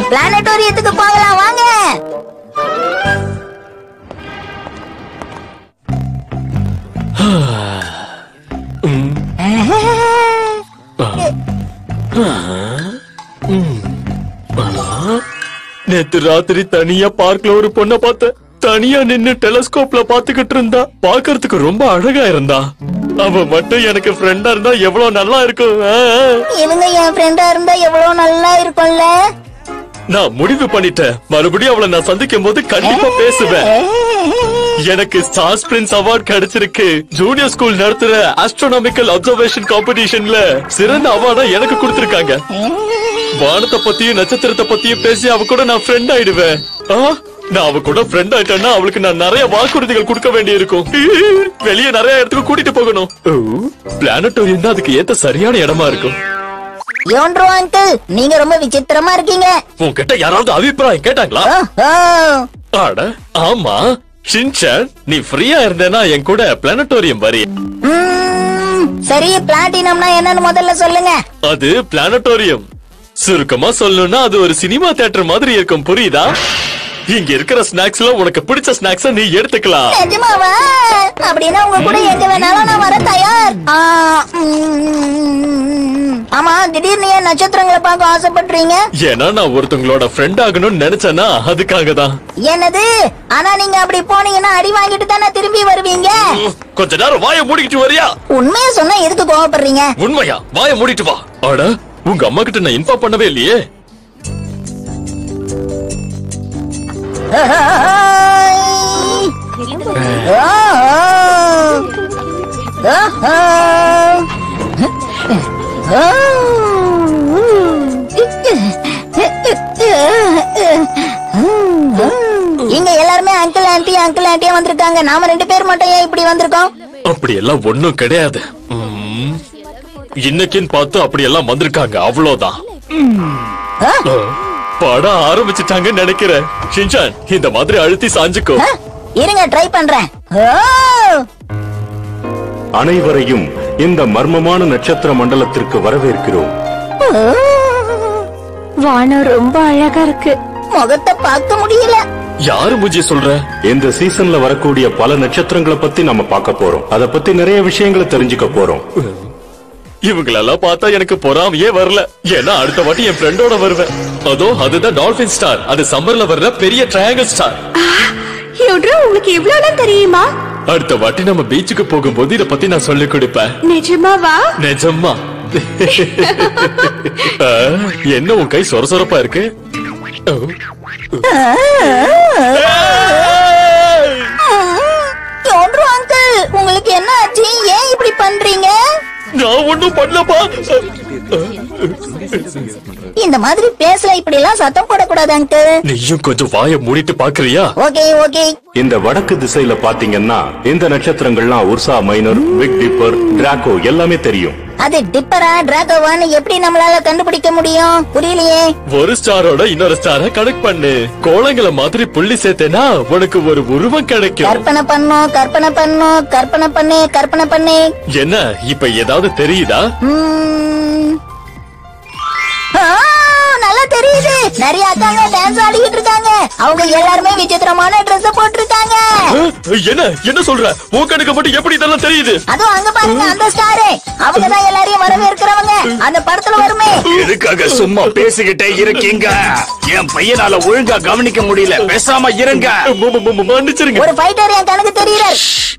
பிளானட்டோரியத்துக்கு போகலாம் வாங்க நேத்து ராத்திரி தனியா பார்க்ல ஒரு பொண்ண பார்த்தேன் தனியா நின்னு டெலஸ்கோப்ல பாத்துக்கிட்டு இருந்தா பாக்குறதுக்கு ரொம்ப அழகா இருந்தா அவ மட்டும் எனக்கு ஃப்ரெண்டா இருந்தா எவ்வளவு நல்லா இருக்கும் ஆ, ஆ. இவங்க என் ஃப்ரெண்டா இருந்தா எவ்வளவு நல்லா இருக்கும்ல நான் முடிவு பண்ணிட்டேன் மறுபடியும் அவளை நான் சந்திக்கும் போது கண்டிப்பா பேசுவேன் எனக்கு ஸ்டார் பிரின்ஸ் அவார்ட் கிடைச்சிருக்கு ஜூனியர் ஸ்கூல் நடத்துற ஆஸ்ட்ரோனாமிக்கல் அப்சர்வேஷன் காம்படிஷன்ல சிறந்த அவார்டா எனக்கு கொடுத்திருக்காங்க வானத்தை பத்தியும் நட்சத்திரத்தை பத்தியும் பேசி அவ கூட நான் ஃப்ரெண்ட் ஆயிடுவேன் ஆ, நான் அவ கூட ஃப்ரெண்ட் ஆயிட்டேன்னா அவளுக்கு நான் நிறைய வாக்குறுதிகள் கொடுக்க வேண்டி இருக்கும் வெளியே நிறைய இடத்துக்கு கூட்டிட்டு போகணும் பிளானட்டோரியம் தான் அதுக்கு ஏத்த சரியான இடமா இருக்கும் யோன்ட்ரோ அங்கிள் நீங்க ரொம்ப விசித்திரமா இருக்கீங்க உன்கிட்ட யாராவது அபிப்பிராயம் கேட்டாங்களா ஓ, ஓ. அட ஆமா ஷின்சான் நீ ஃப்ரீயா இருந்தேனா என் கூட பிளானட்டோரியம் வரி ம், சரி பிளாட்டினம்னா என்னன்னு முதல்ல சொல்லுங்க அது பிளானட்டோரியம் சுருக்கமா சொல்லணும்னா அது ஒரு சினிமா தியேட்டர் மாதிரி இருக்கும் புரியுதா இங்க இருக்கிற ஸ்நாக்ஸ்ல உனக்கு பிடிச்ச ஸ்நாக்ஸ நீ எடுத்துக்கலாம் நிஜமாவா அப்படின்னா உங்க கூட எங்க வேணாலும் நான் வர தயார் ஆ, ம். ஆமா திடீர்னு ஏன் நட்சத்திரங்களை பார்க்க ஆசைப்படுறீங்க ஏன்னா நான் ஒருத்தவங்களோட ஃப்ரெண்ட் ஆகணும்னு நினைச்சேனா அதுக்காக தான் என்னது ஆனா நீங்க அப்படி போனீங்கன்னா அடி வாங்கிட்டு தானே திரும்பி வருவீங்க கொஞ்ச நேரம் வாயை மூடிக்கிட்டு வரியா உண்மையா சொன்னா எதுக்கு கோவப்படுறீங்க உண்மையா வாயை மூடிட்டு வா அட உங்க அம்மா கிட்ட நான் இன்ஃபார்ம் பண்ணவே இல்லையே இங்க எல்லாருமே அங்கிள் ஆன்ட்டி அங்கிள் ஆன்ட்டியா வந்திருக்காங்க நாம ரெண்டு பேர் மட்டும் ஏன் இப்படி வந்திருக்கோம் அப்படி எல்லாம் ஒண்ணும் கிடையாது ம். இன்னைக்குன்னு பார்த்து அப்படி எல்லாம் வந்திருக்காங்க அவ்வளவுதான் ஆ? படம் ஆரம்பிச்சிட்டாங்கன்னு நினைக்கிறேன் ஷின்சான் இந்த மாதிரி அழுத்தி சாஞ்சுக்கோ ஆ? இருங்க ட்ரை பண்றேன் ஓ! அனைவரையும் இந்த மர்மமான நட்சத்திர மண்டலத்திற்கு வரவேற்கிறோம் வானம் ரொம்ப அழகா இருக்கு முகத்தை பார்க்க முடியல யாரு மூஞ்சி சொல்ற இந்த சீசன்ல வரக்கூடிய பல நட்சத்திரங்களை பத்தி நம்ம பார்க்க போறோம் அத பத்தி நிறைய விஷயங்களை தெரிஞ்சுக்க போறோம் இவங்களெல்லாம் பார்த்தா எனக்கு பொறாமையே வரல ஏன்னா அடுத்த வாட்டி என் ஃப்ரெண்டோட வருவேன் அதோ அதுதான் டால்பின் ஸ்டார் அது சம்மர்ல வர்ற பெரிய ட்ரையாங்கிள் ஸ்டார் எவ்ரோ உங்களுக்கு இவ்வளவு தெரியுமா அடுத்த வாட்டி நம்ம பீச்சுக்கு போகும்போது இத பத்தி நான் சொல்லிக் கொடுப்பேன் நிஜமாவா நிஜமா ஆ, என்ன உன் கை சொர சொரப்பா இருக்கு ஓ. ஒன்று அங்கிள் உங்களுக்கு என்ன ஆச்சு ஏன் இப்படி பண்றீங்க நான் ஒண்ணும் பண்ணலப்பா இந்த மாதிரி பேசல இப்படி எல்லாம் சத்தம் போடக்கூடாது அங்கிள் நீயும் கொஞ்சம் வாயை மூடிட்டு பாக்குறியா ஓகே ஓகே இந்த வடக்கு திசையில பாத்தீங்கன்னா இந்த நட்சத்திரங்கள்லாம் Ursa Minor Big Dipper Draco எல்லாமே தெரியும் அது டிப்பரா டிராகோவான்னு எப்படி நம்மளால கண்டுபிடிக்க முடியும் புரியலையே ஒரு ஸ்டாரோட இன்னொரு ஸ்டார கனெக்ட் பண்ணு கோலங்களை மாதிரி புள்ளி சேர்த்தேனா உனக்கு ஒரு உருவம் கிடைக்கும் கற்பனை பண்ணோம் கற்பனை பண்ணோம் கற்பனை பண்ணு கற்பனை பண்ணு என்ன இப்ப ஏதாவது தெரியுதா ம். ஆ, நல்லா தெரியுது நிறைய அக்காங்க டான்ஸ் ஆடிக்கிட்டு இருக்காங்க அவங்க எல்லாருமே விசித்திரமான Dress போட்டிருக்காங்க அஹ், என்ன என்ன சொல்ற உன் கணக்கு மட்டும் எப்படி இதெல்லாம் தெரியுது அதுவும் அங்க பாருங்க அந்த ஸ்டாரு அவங்க தான் எல்லாரையும் வரவேற்கிறவங்க அந்த படத்துல வருமே எதுக்காக சும்மா பேசிக்கிட்டே இருக்கீங்க என் பையனால ஒழுங்கா கவனிக்க முடியல பேசாம இருங்க ம- ம- ம- மன்னிச்சிருங்க ஒரு ஃபைட்டர் என் கணக்கு தெரியறார்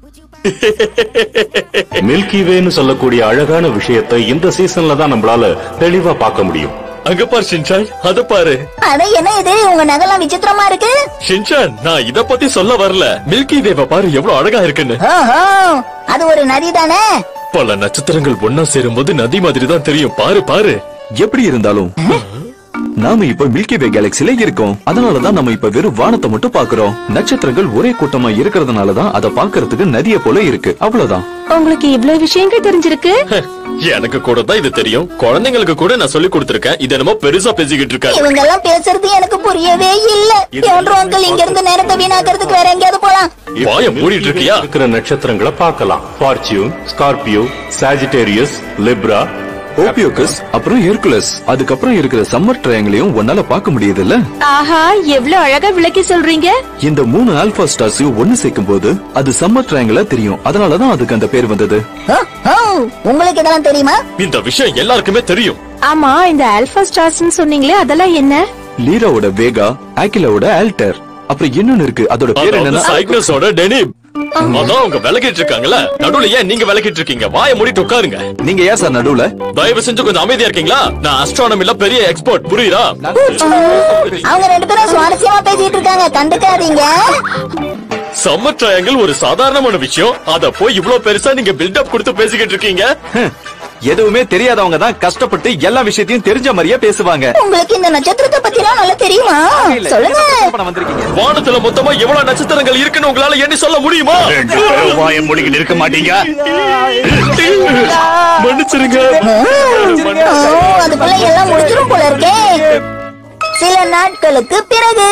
மில்கி வேன்னு சொல்லக்கூடிய அழகான விஷயத்தை இந்த சீசன்ல தான் நம்மளால தெளிவா பார்க்க முடியும் அங்க பாரு ஷின்சான் அத பாரு அட என்ன இது உங்க நகலாம் விசித்திரமா இருக்கு ஷின்சான் நான் இத பத்தி சொல்ல வரல மில்கி வேவ பாரு எவ்வளவு அழகா இருக்குன்னு ஓஹோ அது ஒரு நதி தானே பல நட்சத்திரங்கள் ஒன்னா சேரும்போது நதி மாதிரி தான் தெரியும் பாரு பாரு எப்படி இருந்தாலும் நாம இப்ப மில்கி வே கேலக்சில இருக்கோம் அதனாலதான் நம்ம இப்ப வெறும் வானத்தை மட்டும் பாக்குறோம் நட்சத்திரங்கள் ஒரே கூட்டமா இருக்கிறதுனாலதான் அதை பாக்குறதுக்கு நதிய போல இருக்கு அவ்வளவுதான் உங்களுக்கு இவ்வளவு விஷயங்கள் தெரிஞ்சிருக்கு எனக்கு கூட தான் இது தெரியும் குழந்தைங்களுக்கு கூட நான் சொல்லி கொடுத்திருக்கேன் இது என்னமோ பெருசா பேசிக்கிட்டு இருக்காரு இவங்க எல்லாம் பேசுறது எனக்கு புரியவே இல்ல ஒன்று அங்கிள் இங்க இருந்து நேரத்தை வீணாக்கிறதுக்கு வேற எங்கேயாவது போலாம் வாய மூடிட்டு இருக்கியா இருக்கிற நட்சத்திரங்களை பார்க்கலாம் fortune Scorpio Sagittarius Libra Ophiuchus அப்புறம் ஹெர்குலஸ் அதுக்கப்புறம் இருக்கிற சம்மர் ட்ரையாங்கிளையும் உன்னால பார்க்க முடியுதுல்ல ஆஹா எவ்வளவு அழகா விளக்கி சொல்றீங்க இந்த மூணு ஆல்பா ஸ்டார்ஸையும் ஒண்ணு சேர்க்கும் போது அது சம்மர் ட்ரையாங்கிளா தெரியும் அதனாலதான் அதுக்கு அந்த பேர் வந்தது ஓ, ஓ, உங்களுக்கு இதெல்லாம் தெரியுமா இந்த விஷயம் எல்லாருக்குமே தெரியும் ஆமா இந்த ஆல்பா ஸ்டார்ஸ்னு சொன்னீங்களே அதெல்லாம் என்ன லீராவோட வேகா ஆக்கிலாவோட ஆல்டர் அப்புறம் இன்னொன்னு இருக்கு அதோட பேர் அதாவது என்னன்னா சைக்னஸோட டெனிம் அதான் அவங்க விலகிட்டு இருக்காங்கல்ல நடுவுல ஏன் நீங்க விலகிட்டு இருக்கீங்க வாயை மூடிட்டு உட்காருங்க நீங்க ஏன் சார் நடுவுல தயவு செஞ்சு கொஞ்சம் அமைதியா இருக்கீங்களா நான் அஸ்ட்ரானமில பெரிய எக்ஸ்பர்ட் புரியுதா அவங்க ரெண்டு பேரும் சுவாரஸ்யமா பேசிட்டு இருக்காங்க கண்டுக்காதீங்க சம்மர் ட்ரையாங்கிள் ஒரு சாதாரணமான விஷயம் அத போய் இவ்ளோ பெருசா நீங்க பில்டப் கொடுத்து பேசிக்கிட்டு இருக்கீங்க எதுவுமே தெரியாதவங்க தான் கஷ்டப்பட்டு எல்லா விஷயத்தையும் தெரிஞ்ச மாதிரியே பேசுவாங்க உங்களுக்கு இந்த நட்சத்திரத்தை பத்திலாம் நல்லா தெரியுமா சொல்லுங்க வந்திருக்கீங்க வானத்துல மொத்தமா எவ்வளவு நட்சத்திரங்கள் இருக்குன்னு உங்களால எண்ணி சொல்ல முடியுமா ரெண்டு பேரும் வாயை மூடிக்கிட்டு இருக்க மாட்டீங்க மன்னிச்சிருங்க ஓ, அதுக்குள்ள எல்லாம் முடிச்சிரும் போல இருக்கே சில நாட்களுக்கு பிறகு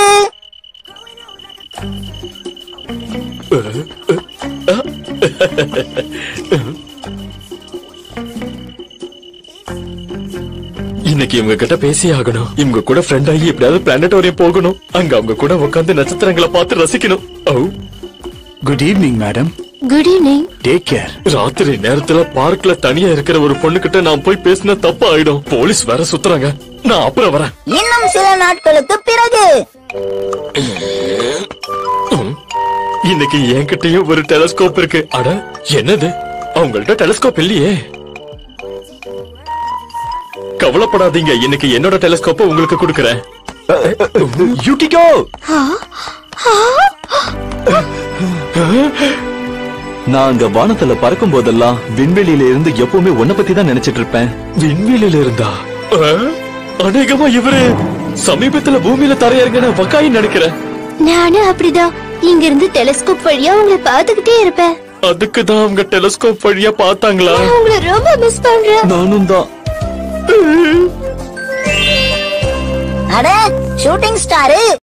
இன்னைக்கு இவங்க கிட்ட பேசி ஆகணும் இவங்க கூட ஃப்ரெண்ட் ஆகி எப்படியாவது பிளானட்டோரியம் போகணும் அங்க அவங்க கூட உட்கார்ந்து நட்சத்திரங்களை பார்த்து ரசிக்கணும் oh good evening madam good evening take care ராத்திரி நேரத்துல பார்க்ல தனியா இருக்கிற ஒரு பொண்ணு கிட்ட நான் போய் பேசினா தப்பு ஆயிடும் போலீஸ் வேற சுத்துறாங்க நான் அப்புறம் வரேன் இன்னும் சில நாட்களுக்கு பிறகு இன்னைக்கு என்கிட்டயும் ஒரு டெலஸ்கோப் இருக்கு அட என்னது அவங்கள்ட்ட டெலஸ்கோப் இல்லையே கவலைப்படாதீங்க இன்னைக்கு என்னோட டெலஸ்கோப்ப உங்களுக்கு கொடுக்கறேன் யூகிகோ நான் அங்க வானத்துல பறக்கும் போதெல்லாம் விண்வெளியில இருந்து எப்பவுமே உன்னை பத்தி தான் நினைச்சிட்டு இருப்பேன் விண்வெளியில இருந்தா அஹ், அநேகமா இவரு சமீபத்துல பூமியில தரையிறங்கின வக்காய் நினைக்கிறேன் நானும் அப்படிதான் இங்க இருந்து டெலிஸ்கோப் வழியா உங்களை பாத்துக்கிட்டே இருப்பேன் அதுக்கு தான் அவங்க டெலஸ்கோப் வழியா பார்த்தாங்களா நான் உங்களை ரொம்ப மிஸ் பண்றேன் நானும் தான் அட ஷூட்டிங் ஸ்டாரு